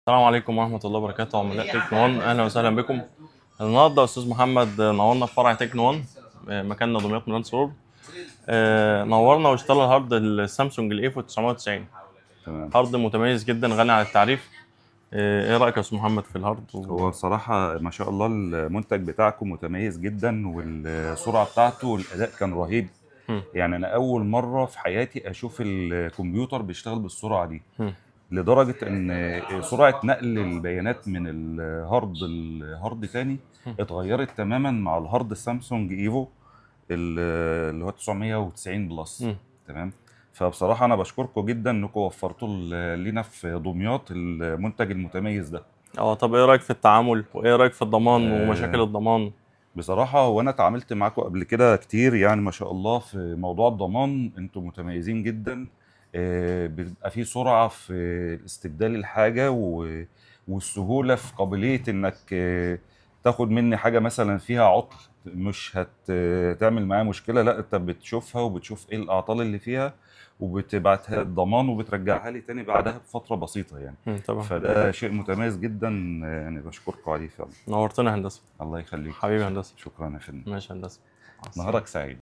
السلام عليكم ورحمة الله وبركاته عملاء تكن وان أهلا وسهلا بكم النهاردة أستاذ محمد نورنا في فرع تكن وان آه، مكاننا دمياط ميلان سرور آه، نورنا واشترى الهارد السامسونج الايفو 990 تمام هارد متميز جدا غني عن التعريف آه، ايه رأيك يا أستاذ محمد في الهارد؟ هو بصراحة ما شاء الله المنتج بتاعكم متميز جدا والسرعة بتاعته والأداء كان رهيب مم. يعني أنا أول مرة في حياتي أشوف الكمبيوتر بيشتغل بالسرعة دي مم. لدرجة إن سرعة نقل البيانات من الهارد الهارد تاني مم. اتغيرت تماما مع الهارد السامسونج ايفو ال- اللي هو 990 بلس مم. تمام فبصراحة أنا بشكركم جدا إنكم وفرتوا ل- لينا في دمياط المنتج المتميز ده اه طب ايه رأيك في التعامل؟ وايه رأيك في الضمان آه. ومشاكل الضمان؟ بصراحة هو أنا اتعاملت معاكم قبل كده كتير يعني ما شاء الله في موضوع الضمان انتوا متميزين جدا آه، بيبقى في سرعة في استبدال الحاجة و- والسهولة في قابلية انك آه، تاخد مني حاجة مثلا فيها عطل مش هتعمل معايا مشكلة لا انت بتشوفها وبتشوف ايه الأعطال اللي فيها وبتبعتها الضمان وبترجعها لي تاني بعدها بفترة بسيطة يعني مم، تمام فده شيء متميز جدا آه، يعني بشكركم عليه فعلا نورتنا يا هندسة الله يخليك حبيبي يا هندسة شكرا يا فندم ماشي يا هندسة مع السلامة. نهارك سعيد